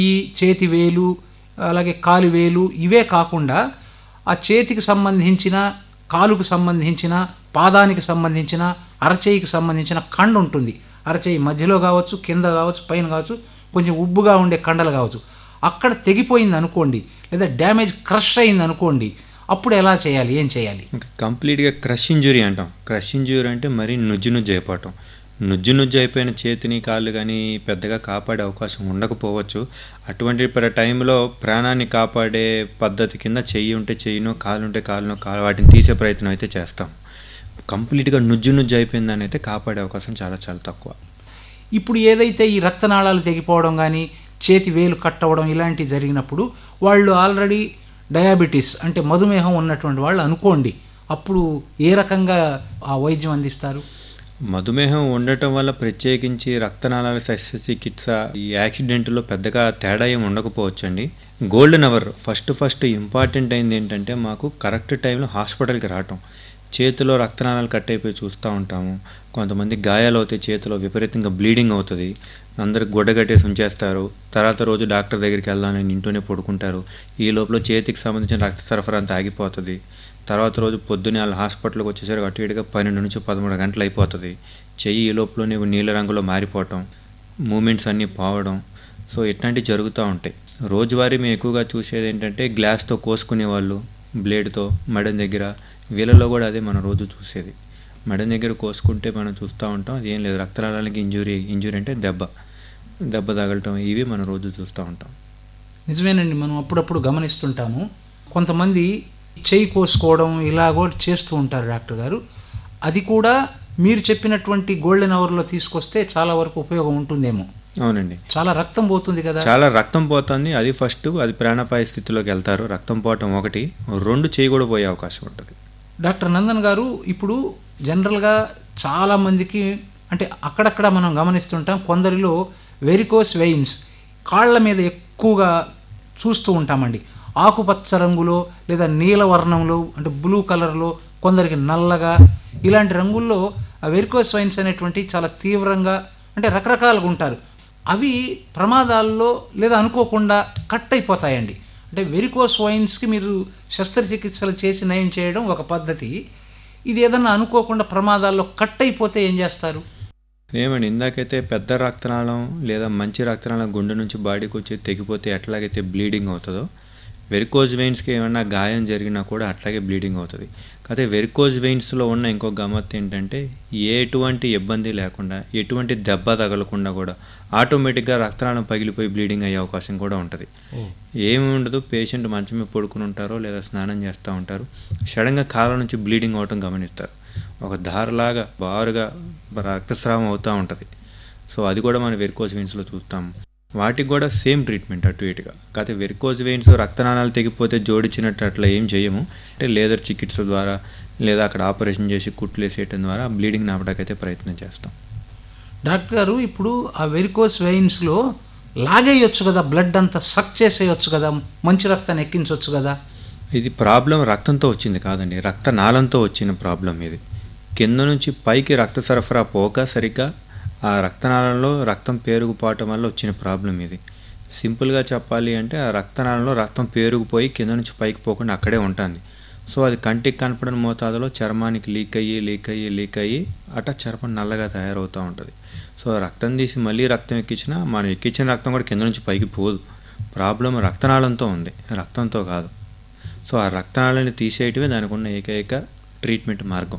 ఈ చేతి వేలు అలాగే కాలు వేలు ఇవే కాకుండా ఆ చేతికి సంబంధించిన కాలుకు సంబంధించిన పాదానికి సంబంధించిన అరచేయికి సంబంధించిన కండ ఉంటుంది అరచేయి మధ్యలో కావచ్చు కింద కావచ్చు పైన కావచ్చు కొంచెం ఉబ్బుగా ఉండే కండలు కావచ్చు అక్కడ తెగిపోయింది అనుకోండి లేదా డ్యామేజ్ క్రష్ అయింది అనుకోండి అప్పుడు ఎలా చేయాలి ఏం చేయాలి ఇంకా కంప్లీట్గా క్రష్ ఇంజురీ అంటాం క్రష్ ఇంజురీ అంటే మరీ నుజ్జు నుజ్జు అయిపోవటం నుజ్జు నుజ్జు అయిపోయిన చేతిని కాళ్ళు కానీ పెద్దగా కాపాడే అవకాశం ఉండకపోవచ్చు అటువంటి ప్ర- టైంలో ప్రాణాన్ని కాపాడే పద్ధతి కింద చెయ్యి ఉంటే చెయ్యినో కాలు ఉంటే కాలునో కాలు వాటిని తీసే ప్రయత్నం అయితే చేస్తాం కంప్లీట్గా నుజ్జు నుజ్జు అయిపోయిందని అయితే కాపాడే అవకాశం చాలా చాలా తక్కువ ఇప్పుడు ఏదైతే ఈ రక్తనాళాలు తెగిపోవడం కానీ చేతి వేలు కట్ అవ్వడం ఇలాంటివి జరిగినప్పుడు వాళ్ళు ఆల్రెడీ డయాబెటీస్ అంటే మధుమేహం ఉన్నటువంటి వాళ్ళు అనుకోండి అప్పుడు ఏ రకంగా ఆ వైద్యం అందిస్తారు మధుమేహం ఉండటం వల్ల ప్రత్యేకించి రక్తనాళాల శస్త్రచికిత్స ఈ యాక్సిడెంట్లో పెద్దగా తేడా ఏమి ఉండకపోవచ్చండి golden hour first first important అయింది ఏంటంటే మాకు కరెక్ట్ టైంలో హాస్పిటల్కి రావటం చేతిలో రక్తనాళాలు కట్ అయిపోయి చూస్తూ ఉంటాము కొంతమంది గాయాలు అవుతాయి చేతిలో విపరీతంగా బ్లీడింగ్ అవుతుంది అందరికి గుడ్డ కట్టేసి ఉంచేస్తారు తర్వాత రోజు డాక్టర్ దగ్గరికి వెళ్దామని ఇంట్లోనే పడుకుంటారు ఈ లోపల చేతికి సంబంధించిన రక్త సరఫరా అంతా ఆగిపోతుంది తర్వాత రోజు పొద్దున్నే వాళ్ళ హాస్పిటల్కి వచ్చేసరికి అటు ఇటుగా పన్నెండు నుంచి పదమూడు గంటలు అయిపోతుంది చెయ్యి ఈ లోపలనే నీళ్ళ రంగులో మారిపోవటం మూమెంట్స్ అన్నీ పోవడం సో ఇట్లాంటివి జరుగుతూ ఉంటాయి రోజువారీ మేము ఎక్కువగా చూసేది ఏంటంటే గ్లాస్తో కోసుకునే వాళ్ళు బ్లేడ్తో మెడన్ దగ్గర వీళ్ళలో కూడా అదే మనం రోజు చూసేది మెడన్ దగ్గర కోసుకుంటే మనం చూస్తూ ఉంటాం అది ఏం లేదు రక్తనాళాలకి ఇంజురీ ఇంజురీ అంటే దెబ్బ దెబ్బ తగలటం ఇవి మనం రోజు చూస్తూ ఉంటాం నిజమేనండి మనం అప్పుడప్పుడు గమనిస్తుంటాము కొంతమంది చేయి కోసుకోవడం ఇలా కూడా చేస్తూ ఉంటారు డాక్టర్ గారు అది కూడా మీరు చెప్పినటువంటి గోల్డెన్ అవర్లో తీసుకొస్తే చాలా వరకు ఉపయోగం ఉంటుందేమో అవునండి చాలా రక్తం పోతుంది కదా చాలా రక్తం పోతుంది అది ఫస్ట్ అది ప్రాణాపాయ స్థితిలోకి వెళ్తారు రక్తం పోవటం ఒకటి రెండు చేయి కూడా పోయే అవకాశం ఉంటుంది డాక్టర్ నందన్ గారు ఇప్పుడు జనరల్గా చాలా మందికి అంటే అక్కడక్కడ మనం గమనిస్తుంటాం కొందరిలో వెరికోస్ వెయిన్స్ కాళ్ళ మీద ఎక్కువగా చూస్తూ ఉంటామండి ఆకుపచ్చ రంగులో లేదా నీలవర్ణంలో అంటే బ్లూ కలర్లో కొందరికి నల్లగా ఇలాంటి రంగుల్లో ఆ వెరికోస్ వైన్స్ అనేటువంటి చాలా తీవ్రంగా అంటే రకరకాలుగా ఉంటారు అవి ప్రమాదాల్లో లేదా అనుకోకుండా కట్ అయిపోతాయండి అంటే వెరికోస్ వైన్స్కి మీరు శస్త్రచికిత్సలు చేసి నయం చేయడం ఒక పద్ధతి ఇది ఏదన్నా అనుకోకుండా ప్రమాదాల్లో కట్ అయిపోతే ఏం చేస్తారు ఏమండి ఇందాకైతే పెద్ద రక్తనాళం లేదా మంచి రక్తనాళం గుండె నుంచి బాడీకి వచ్చి తెగిపోతే ఎట్లాగైతే బ్లీడింగ్ అవుతుందో వెరికోజ్ వెయిన్స్కి ఏమన్నా గాయం జరిగినా కూడా అట్లాగే బ్లీడింగ్ అవుతుంది కాకపోతే వెరికోజ్ వెయిన్స్లో ఉన్న ఇంకో గమ్మత్తు ఏంటంటే ఎటువంటి ఇబ్బంది లేకుండా ఎటువంటి దెబ్బ తగలకుండా కూడా ఆటోమేటిక్గా రక్తనాళం పగిలిపోయి బ్లీడింగ్ అయ్యే అవకాశం కూడా ఉంటుంది ఏమి ఉండదు పేషెంట్ మంచం మీద పడుకుని ఉంటారో లేదా స్నానం చేస్తూ ఉంటారు సడన్గా కాళ్ళ నుంచి బ్లీడింగ్ అవటం గమనిస్తారు ఒక దారిలాగా బారుగా రక్తస్రావం అవుతూ ఉంటుంది సో అది కూడా మనం వెరికోజ్ వెయిన్స్లో చూస్తాం వాటికి కూడా సేమ్ ట్రీట్మెంట్ అటు ఇటుగా కాకపోతే వెరికోజ్ వెయిన్స్ రక్తనాళాలు తెగిపోతే జోడించినట్టు అట్లా ఏం చేయము అంటే లేదర్ చికిత్స ద్వారా లేదా అక్కడ ఆపరేషన్ చేసి కుట్లు వేసేయటం ద్వారా బ్లీడింగ్ నాపడాకైతే ప్రయత్నం చేస్తాం డాక్టర్ గారు ఇప్పుడు ఆ వెరికోస్ వెయిన్స్లో లాగేయొచ్చు కదా బ్లడ్ అంతా సక్ చేసేయొచ్చు కదా మంచి రక్తాన్ని ఎక్కించవచ్చు కదా ఇది ప్రాబ్లం రక్తంతో వచ్చింది కాదండి రక్తనాళంతో వచ్చిన ప్రాబ్లం ఇది కింద నుంచి పైకి రక్త సరఫరా పోక సరిగ్గా ఆ రక్తనాళంలో రక్తం పేరుకుపోవటం వల్ల వచ్చిన ప్రాబ్లం ఇది సింపుల్గా చెప్పాలి అంటే ఆ రక్తనాళంలో రక్తం పేరుకుపోయి కింద నుంచి పైకి పోకుండా అక్కడే ఉంటుంది సో అది కంటికి కనపడని మోతాదులో చర్మానికి లీక్ అయ్యి లీక్ అయ్యి లీక్ అయ్యి అట చర్మం నల్లగా తయారవుతూ ఉంటుంది సో రక్తం తీసి మళ్ళీ రక్తం ఎక్కించినా మనం ఎక్కించిన రక్తం కూడా కింద నుంచి పైకి పోదు ప్రాబ్లం రక్తనాళంతో ఉంది రక్తంతో కాదు సో ఆ రక్తనాళాన్ని తీసేయటమే దానికి ఉన్న ఏకైక ట్రీట్మెంట్ మార్గం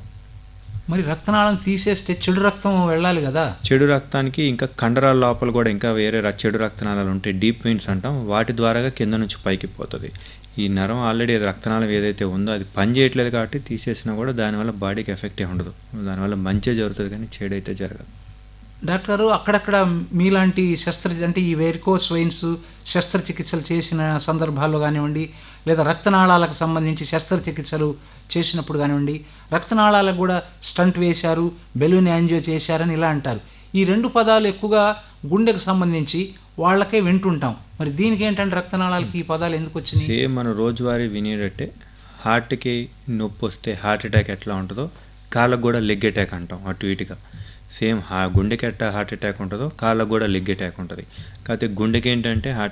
మరి రక్తనాళం తీసేస్తే చెడు రక్తం వెళ్ళాలి కదా చెడు రక్తానికి ఇంకా కండరాల లోపల కూడా ఇంకా వేరే ర- చెడు రక్తనాళాలు ఉంటాయి డీప్ వెయిన్స్ అంటాం వాటి ద్వారాగా కింద నుంచి పైకి పోతుంది ఈ నరం ఆల్రెడీ రక్తనాళం ఏదైతే ఉందో అది పని చేయట్లేదు కాబట్టి తీసేసినా కూడా దానివల్ల బాడీకి ఎఫెక్ట్ ఏ ఉండదు దానివల్ల మంచి జరుగుతుంది కానీ చెడు అయితే జరగదు డాక్టర్ గారు అక్కడక్కడ మీలాంటి శస్త్ర అంటే ఈ వెరికోస్ వెయిన్స్ శస్త్రచికిత్సలు చేసిన సందర్భాల్లో కానివ్వండి లేదా రక్తనాళాలకు సంబంధించి శస్త్రచికిత్సలు చేసినప్పుడు కానివ్వండి రక్తనాళాలకు కూడా స్టంట్ వేశారు బెలూన్ యాంజియో చేశారని ఇలా అంటారు ఈ రెండు పదాలు ఎక్కువగా గుండెకు సంబంధించి వాళ్ళకే వింటుంటాం మరి దీనికి ఏంటంటే రక్తనాళాలకి ఈ పదాలు ఎందుకు వచ్చినాయి సేమ్ మనం రోజువారీ వినేటట్టే హార్ట్కి నొప్పి వస్తే హార్ట్ అటాక్ ఎట్లా ఉంటుందో కాళ్ళకు కూడా లెగ్ అటాక్ అంటాం అటు ఇటుగా సేమ్ హా గుండెకి ఎట్లా హార్ట్ అటాక్ ఉంటుందో కాళ్ళకు కూడా లెగ్ అటాక్ ఉంటుంది కాకపోతే గుండెకి ఏంటంటే హార్ట్